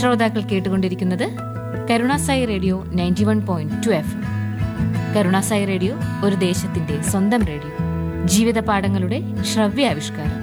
ശ്രോതാക്കൾ കേട്ടുകൊണ്ടിരിക്കുന്നത് Karunasai radio ninety one point two F Karunasai radio ഒരു ദേശത്തിന്റെ സ്വന്തം റേഡിയോ ജീവിത പാഠങ്ങളുടെ ശ്രവ്യാവിഷ്കാരം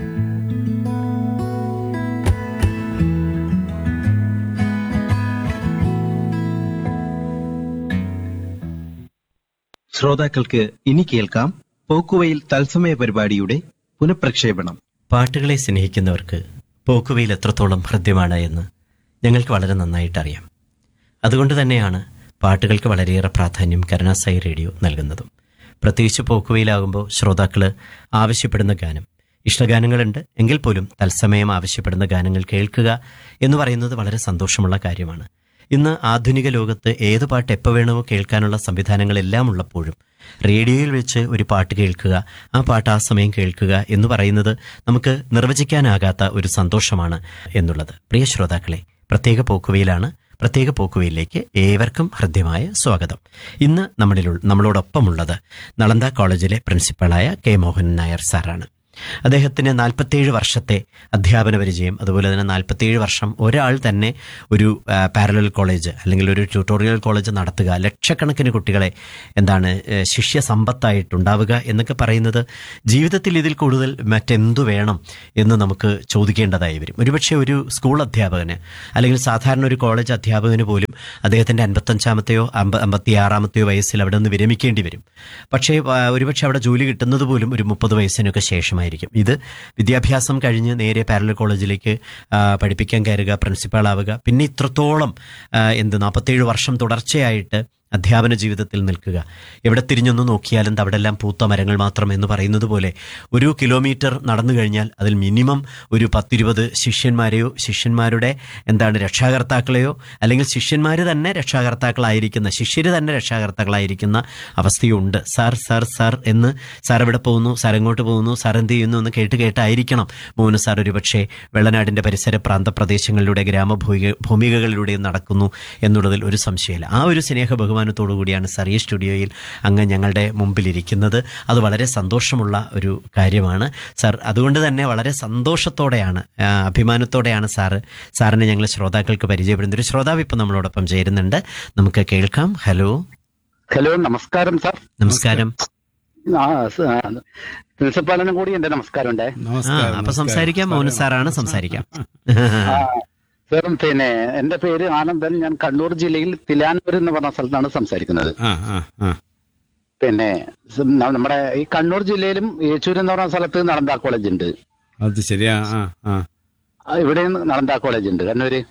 ശ്രോതാക്കൾക്ക് ഇനി കേൾക്കാം പോക്കുവയിൽ തത്സമയ പരിപാടിയുടെ പുനഃപ്രക്ഷേപണം പാട്ടുകളെ സ്നേഹിക്കുന്നവർക്ക് പോക്കുവയിൽ എത്രത്തോളം ഹൃദ്യമാണ് എന്ന് ഞങ്ങൾക്ക് വളരെ നന്നായിട്ടറിയാം അതുകൊണ്ട് തന്നെയാണ് പാട്ടുകൾക്ക് വളരെയേറെ പ്രാധാന്യം കരുണാസായി റേഡിയോ നൽകുന്നതും പ്രത്യേകിച്ച് പോക്കുവയിലാകുമ്പോൾ ശ്രോതാക്കൾ ആവശ്യപ്പെടുന്ന ഗാനം ഇഷ്ടഗാനങ്ങളുണ്ട് എങ്കിൽ പോലും തത്സമയം ആവശ്യപ്പെടുന്ന ഗാനങ്ങൾ കേൾക്കുക എന്ന് പറയുന്നത് വളരെ സന്തോഷമുള്ള കാര്യമാണ് ഇന്ന് ആധുനിക ലോകത്ത് ഏത് പാട്ട് എപ്പോൾ വേണമോ കേൾക്കാനുള്ള സംവിധാനങ്ങളെല്ലാം ഉള്ളപ്പോഴും റേഡിയോയിൽ വെച്ച് ഒരു പാട്ട് കേൾക്കുക ആ പാട്ട് ആ സമയം കേൾക്കുക എന്ന് പറയുന്നത് നമുക്ക് നിർവചിക്കാനാകാത്ത ഒരു സന്തോഷമാണ് എന്നുള്ളത് പ്രിയ ശ്രോതാക്കളെ പ്രത്യേക പോക്കുവയിലാണ് പ്രത്യേക പോക്കുവയിലേക്ക് ഏവർക്കും ഹൃദ്യമായ സ്വാഗതം ഇന്ന് നമ്മളിൽ നമ്മളോടൊപ്പമുള്ളത് നളന്ദ കോളേജിലെ പ്രിൻസിപ്പളായ കെ മോഹൻ നായർ സാറാണ് അദ്ദേഹത്തിന് നാൽപ്പത്തേഴ് വർഷത്തെ അധ്യാപന പരിചയം അതുപോലെ തന്നെ നാൽപ്പത്തേഴ് വർഷം ഒരാൾ തന്നെ ഒരു പാരലൽ കോളേജ് അല്ലെങ്കിൽ ഒരു ട്യൂട്ടോറിയൽ കോളേജ് നടത്തുക ലക്ഷക്കണക്കിന് കുട്ടികളെ എന്താണ് ഏഹ്, ശിഷ്യ സമ്പത്തായിട്ടുണ്ടാവുക എന്നൊക്കെ പറയുന്നത് ജീവിതത്തിൽ ഇതിൽ കൂടുതൽ മറ്റെന്തു വേണം എന്ന് നമുക്ക് ചോദിക്കേണ്ടതായി വരും ഒരുപക്ഷെ ഒരു സ്കൂൾ അധ്യാപകന് അല്ലെങ്കിൽ സാധാരണ ഒരു കോളേജ് അധ്യാപകന് പോലും അദ്ദേഹത്തിന്റെ അൻപത്തഞ്ചാമത്തെയോ അമ്പ അമ്പത്തിയാറാമത്തെയോ വയസ്സിൽ അവിടെ നിന്ന് വിരമിക്കേണ്ടി വരും പക്ഷേ ആ, ഒരുപക്ഷെ അവിടെ ജോലി കിട്ടുന്നത് പോലും ഒരു മുപ്പത് വയസ്സിനൊക്കെ ശേഷമായിരിക്കും ഇത് വിദ്യാഭ്യാസം കഴിഞ്ഞ് നേരെ പാരലൽ കോളേജിലേക്ക് ആ, പഠിപ്പിക്കാൻ കയറുക പ്രിൻസിപ്പാൾ ആവുക പിന്നെ ഇത്രത്തോളം ആ, എന്ത് നാൽപ്പത്തേഴ് വർഷം തുടർച്ചയായിട്ട് അധ്യാപന ജീവിതത്തിൽ നിൽക്കുക എവിടെ തിരിഞ്ഞൊന്ന് നോക്കിയാലും അവിടെല്ലാം പൂത്ത മരങ്ങൾ മാത്രം എന്ന് പറയുന്നത് പോലെ ഒരു കിലോമീറ്റർ നടന്നു കഴിഞ്ഞാൽ അതിൽ മിനിമം ഒരു പത്തിരുപത് ശിഷ്യന്മാരെയോ ശിഷ്യന്മാരുടെ എന്താണ് രക്ഷാകർത്താക്കളെയോ അല്ലെങ്കിൽ ശിഷ്യന്മാർ തന്നെ രക്ഷാകർത്താക്കളായിരിക്കുന്ന ശിഷ്യർ തന്നെ രക്ഷാകർത്താക്കളായിരിക്കുന്ന അവസ്ഥയുണ്ട് സാർ സാർ സാർ എന്ന് സാർ എവിടെ പോകുന്നു സാർ എങ്ങോട്ട് പോകുന്നു സാർ എന്ത് ചെയ്യുന്നു എന്ന് കേട്ട് കേട്ടായിരിക്കണം മോഹന സാർ ഒരുപക്ഷെ വെള്ളനാടിന്റെ പരിസര പ്രാന്തപ്രദേശങ്ങളിലൂടെ ഗ്രാമഭൂമി ഭൂമികകളിലൂടെ നടക്കുന്നു എന്നുള്ളതിൽ ഒരു സംശയമില്ല ആ ഒരു സ്നേഹ ബഹുമാനത്തോടു കൂടിയാണ് സാർ ഈ സ്റ്റുഡിയോയിൽ അങ്ങ് ഞങ്ങളുടെ മുമ്പിലിരിക്കുന്നത് അത് വളരെ സന്തോഷമുള്ള ഒരു കാര്യമാണ് സാർ അതുകൊണ്ട് തന്നെ വളരെ സന്തോഷത്തോടെയാണ് ആ, അഭിമാനത്തോടെയാണ് സാറ് സാറിനെ ഞങ്ങൾ ശ്രോതാക്കൾക്ക് പരിചയപ്പെടുന്നത് ഒരു ശ്രോതാവ് ഇപ്പം നമ്മളോടൊപ്പം ചേരുന്നുണ്ട് നമുക്ക് കേൾക്കാം ഹലോ ഹലോ നമസ്കാരം സാർ നമസ്കാരം ആ സ- ആ, പ്രിൻസിപ്പാളിനും കൂടി എന്റെ നമസ്കാരം ഉണ്ടേ ആ അപ്പൊ സംസാരിക്കാം മോഹൻ സാറാണ് സംസാരിക്കാം ആ, സാർ പിന്നെ എന്റെ പേര് ആനന്ദൻ ഞാൻ കണ്ണൂർ ജില്ലയിൽ തിലാനൂർ എന്ന് പറഞ്ഞ സ്ഥലത്താണ് സംസാരിക്കുന്നത് ആ ആ ആ പിന്നെ സ് ന- നമ്മുടെ ഈ കണ്ണൂർ ജില്ലയിലും ഏച്ചൂർ എന്ന് പറഞ്ഞ സ്ഥലത്ത് നളന്ദ കോളേജ് ഉണ്ട് അത് ശരിയാ ആ ആ ആ, ഇവിടെയും നളന്ദ കോളേജ് ഉണ്ട് കണ്ണൂര്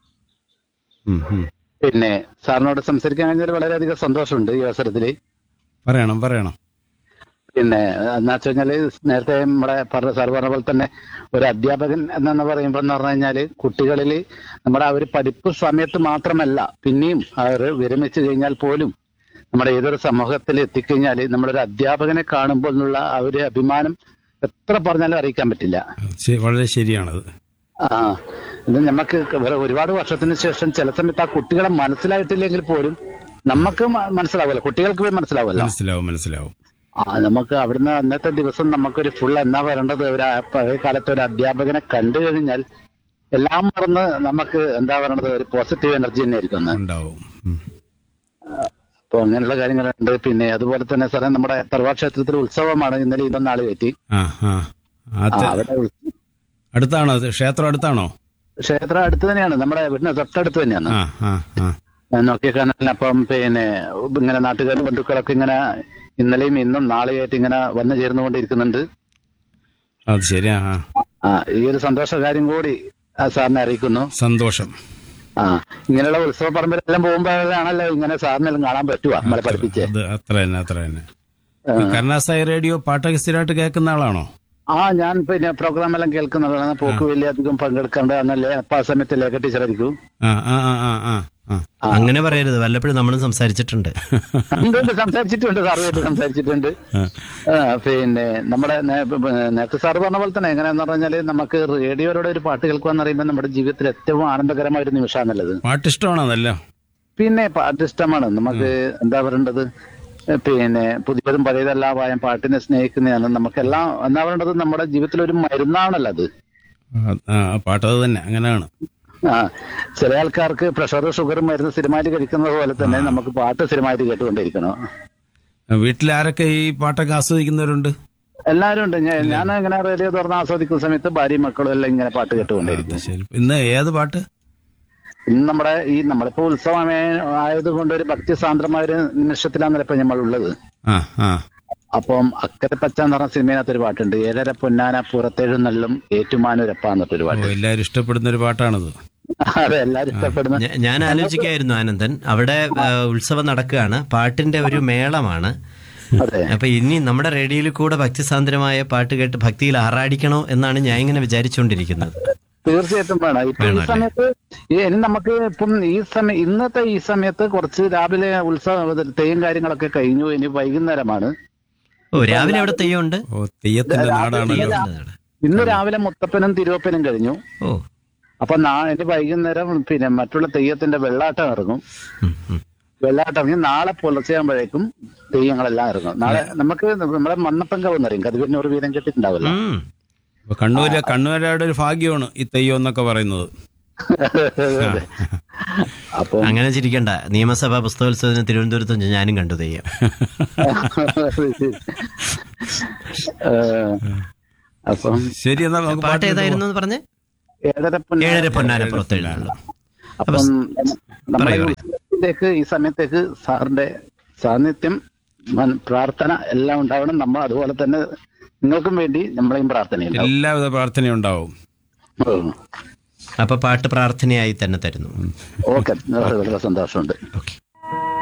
ഉം, ഉം. പിന്നെ സാറിനോട് സംസാരിക്കാൻ കഴിഞ്ഞാൽ വളരെയധികം സന്തോഷമുണ്ട് ഈ അവസരത്തില് പറയണം പറയണം പിന്നെ എന്താ വെച്ച് കഴിഞ്ഞാല് നേരത്തെ നമ്മുടെ പറഞ്ഞ സാർ പറഞ്ഞ പോലെ തന്നെ ഒരു അധ്യാപകൻ എന്നു പറയുമ്പോൾ എന്ന് പറഞ്ഞു കഴിഞ്ഞാല് കുട്ടികളിൽ നമ്മുടെ ആ ഒരു പഠിപ്പ് സമയത്ത് മാത്രമല്ല പിന്നെയും അവർ വിരമിച്ചു കഴിഞ്ഞാൽ പോലും നമ്മുടെ ഏതൊരു സമൂഹത്തിൽ എത്തിക്കഴിഞ്ഞാൽ നമ്മളൊരു അധ്യാപകനെ കാണുമ്പോൾ ഉള്ള ആ ഒരു അഭിമാനം എത്ര പറഞ്ഞാലും അറിയിക്കാൻ പറ്റില്ല ശ- വളരെ ശരിയാണത് ആ ഇത് നമുക്ക് വേറെ ഒരുപാട് വർഷത്തിന് ശേഷം ചില സമയത്ത് ആ കുട്ടികളെ മനസ്സിലായിട്ടില്ലെങ്കിൽ പോലും നമുക്ക് മ- മനസ്സിലാവുമല്ലോ കുട്ടികൾക്ക് പോയി മനസ്സിലാവുമല്ലോ മനസ്സിലാവും മനസ്സിലാവും ആ നമുക്ക് അവിടുന്ന് അന്നത്തെ ദിവസം നമുക്കൊരു ഫുൾ എന്നാ പറയേണ്ടത് ഒരു ആ പഴയ കാലത്ത് ഒരു അധ്യാപകനെ കണ്ടു കഴിഞ്ഞാൽ എല്ലാം മറന്ന് നമുക്ക് എന്താ പറയണത് ഒരു പോസിറ്റീവ് എനർജി തന്നെ ആയിരിക്കും അന്ന്. ഉണ്ടാവും ഉം. അപ്പൊ അങ്ങനെയുള്ള കാര്യങ്ങളുണ്ട് പിന്നെ അതുപോലെ തന്നെ സാറേ നമ്മുടെ തറവാട് ക്ഷേത്രത്തിൽ ഉത്സവമാണ് ഇന്നലെ ഇന്നും നാളെ പറ്റി ആ ആ ആ, അത് അവിടെ ഉൽ- അടുത്താണോ അത് ക്ഷേത്രം അടുത്താണോ ക്ഷേത്രം അടുത്ത് തന്നെയാണ് നമ്മുടെ വീടിന് തൊട്ടടുത്ത് തന്നെയാണ് ആ ആ ആ ഞാൻ നോക്കിക്കാണാൻ അപ്പം പിന്നെ ഇങ്ങനെ നാട്ടുകാരും ബന്ധുക്കളൊക്കെ ഇങ്ങനെ ഇന്നലെയും ഇന്നും നാളെയായിട്ട് ഇങ്ങനെ വന്നു ചേർന്നുകൊണ്ടിരിക്കുന്നുണ്ട് അത് ശരിയാ ആ ആ ഈ ഒരു സന്തോഷ കാര്യം കൂടി ആ സാറിനെ അറിയിക്കുന്നു സന്തോഷം ആ ഇങ്ങനെയുള്ള ഉത്സവ പറമ്പിലെല്ലാം പോകുമ്പോഴാണല്ലോ ഇങ്ങനെ സാറിനെല്ലാം കാണാൻ പറ്റുക നമ്മളെ പഠിപ്പിച്ച് അത് അത്ര തന്നെ അത്ര തന്നെ കരുണാസായി റേഡിയോ പാട്ടൊക്കെ സ്ഥിരമായിട്ട് കേൾക്കുന്ന ആളാണോ ആ ഞാൻ പിന്നെ പ്രോഗ്രാം എല്ലാം കേൾക്കുന്നതാണ് പോക്ക് വലിയ അധികം പങ്കെടുക്കേണ്ട എന്നല്ലേ അപ്പൊ ആ സമയത്ത് ലേഖ ടീച്ചർ ആയിരിക്കും ആ ആ ആ ആ ആ ആ അങ്ങനെ പറയരുത് വല്ലപ്പോഴും നമ്മളും സംസാരിച്ചിട്ടുണ്ട് ഉണ്ട്, ഉണ്ട്, സംസാരിച്ചിട്ടുണ്ട് സാറുമായിട്ട് സംസാരിച്ചിട്ടുണ്ട് ആ, പിന്നെ നമ്മുടെ നേ- നേരത്തെ സാറ് പറഞ്ഞ പോലെ തന്നെ എങ്ങനെയാന്ന് പറഞ്ഞാല് നമുക്ക് റേഡിയോയുടെ ഒരു പാട്ട് കേൾക്കുക എന്ന് പറയുമ്പോൾ നമ്മുടെ ജീവിതത്തിൽ ഏറ്റവും ആനന്ദകരമായ ഒരു നിമിഷമാണുള്ളത് പാട്ട് ഇഷ്ടമാണോ അതല്ല പിന്നെ പാട്ട് ഇഷ്ടമാണ് നമുക്ക് എന്താ പറയേണ്ടത് പിന്നെ പുതിയതും പഴയതെല്ലാമായ പാട്ടിനെ സ്നേഹിക്കുന്നതാണ് നമുക്കെല്ലാം എന്താ പറയേണ്ടത് നമ്മുടെ ജീവിതത്തിൽ ഒരു മരുന്നാണല്ലോ അത് ആ, ആ പാട്ട് അത് തന്നെ അങ്ങനെയാണ് ആ ചില ആൾക്കാർക്ക് പ്രഷർ ഷുഗർ മരുന്ന് സ്ഥിരമായിട്ട് കഴിക്കുന്നത് പോലെ തന്നെ നമുക്ക് പാട്ട് സ്ഥിരമായിട്ട് കേട്ടുകൊണ്ടിരിക്കണം വീട്ടിൽ ആരൊക്കെ ഈ പാട്ടൊക്കെ ആസ്വദിക്കുന്നവരുണ്ട് എല്ലാവരും ഉണ്ട് ഞാൻ ഞാൻ ഇങ്ങനെ റേഡിയോ തുറന്ന് ആസ്വദിക്കുന്ന സമയത്ത് ഭാര്യയും മക്കളും എല്ലാം ഇങ്ങനെ പാട്ട് കേട്ടുകൊണ്ടിരിക്കും ശരി ഇന്ന് ഏത് പാട്ട് ഇന്ന് നമ്മുടെ ഈ നമ്മളിപ്പോ ഉത്സവമേ ആയതുകൊണ്ട് ഒരു ഭക്തി സാന്ദ്രമായ ഒരു നിമിഷത്തിലാണ് ഇപ്പൊ നമ്മൾ ഉള്ളത് ആ ആ അപ്പം അക്കരെ പച്ച എന്ന് പറഞ്ഞ സിനിമയിനകത്ത് ഒരു പാട്ടുണ്ട് ഏഴര പൊന്നാന പുറത്തെഴുന്നള്ളും ഏറ്റുമാനൂരപ്പ എന്നിട്ടൊരു ഓ പാട്ട് എല്ലാവരും ഇഷ്ടപ്പെടുന്ന ഒരു പാട്ടാണത് അതെ എല്ലാരും ഇഷ്ടപ്പെടുന്ന ഞ- ഞാൻ ആലോചിക്കായിരുന്നു ആനന്ദൻ അവിടെ ആ, ഉത്സവം നടക്കുകയാണ് പാട്ടിന്റെ ഒരു മേളമാണ് അതെ അപ്പൊ ഇനി നമ്മുടെ റേഡിയോയിൽ കൂടെ ഭക്തിസാന്ദ്രമായ പാട്ട് കേട്ട് ഭക്തിയിൽ ആറാടിക്കണോ എന്നാണ് ഞാൻ ഇങ്ങനെ വിചാരിച്ചുകൊണ്ടിരിക്കുന്നത് തീർച്ചയായിട്ടും വേണം ഇപ്പൊ ഈ സമയത്ത് ഈ ഇനി നമുക്ക് ഇപ്പം ഈ സമയം ഇന്നത്തെ ഈ സമയത്ത് കുറച്ച് രാവിലെ ഉത്സവം തെയ്യം കാര്യങ്ങളൊക്കെ കഴിഞ്ഞു ഇനി വൈകുന്നേരമാണ് ഓ രാവിലെ അവിടെ തെയ്യമുണ്ട് ഓ തെയ്യത്തിന്റെ നാടാണല്ലോ ഇന്ന് രാവിലെ മുത്തപ്പനും തിരുവപ്പനും കഴിഞ്ഞു ഓ അപ്പൊ നാളെ ഇനി വൈകുന്നേരം പിന്നെ മറ്റുള്ള തെയ്യത്തിന്റെ വെള്ളാട്ടം ഇറങ്ങും ഉം, ഉം. വെള്ളാട്ടം ഇറങ്ങി നാളെ പുലർച്ചയാകുമ്പോഴേക്കും തെയ്യങ്ങളെല്ലാം ഇറങ്ങും നാളെ നമുക്ക് നമ്മുടെ മണ്ണപ്പൻ കവ് എന്നറിയും കതിവന്നൂർ വീരം കെട്ടിട്ടുണ്ടാവില്ല ഉം. അപ്പൊ കണ്ണൂര് കണ്ണൂരുടെ ഒരു ഭാഗ്യമാണ് ഈ തെയ്യം എന്നൊക്കെ പറയുന്നത് അപ്പൊ അങ്ങനെ ചിരിക്കണ്ട നിയമസഭാ പുസ്തകോത്സവത്തിന് തിരുവനന്തപുരത്ത് വെച്ച് ഞാനും കണ്ടു തെയ്യം ഏഹ്, അപ്പം ശരി എന്നാൽ നമുക്ക് പാട്ട് പാട്ട് ഏതായിരുന്നു എന്ന് പറഞ്ഞേ ഏഴര പൊന്നാന ഏഴര പൊന്നാന പുറത്തെഴുന്നള്ളു അപ്പം നമ്മുടെ പറയൂ, പറയൂ. ഉത്സവത്തിലേക്ക് ഈ സമയത്തേക്ക് സാറിന്റെ സാന്നിധ്യം മൻ- പ്രാർത്ഥന എല്ലാം ഉണ്ടാവണം നമ്മൾ അതുപോലെ തന്നെ നിങ്ങൾക്കും വേണ്ടി നമ്മളെയും പ്രാർത്ഥനയുണ്ടാവും എല്ലാവിധ പ്രാർത്ഥനയും ഉണ്ടാവും ഉം. അപ്പൊ പാട്ട് പ്രാർത്ഥനയായി തന്നെ തരുന്നു ഓക്കെ വളരെ സന്തോഷമുണ്ട് ഓക്കെ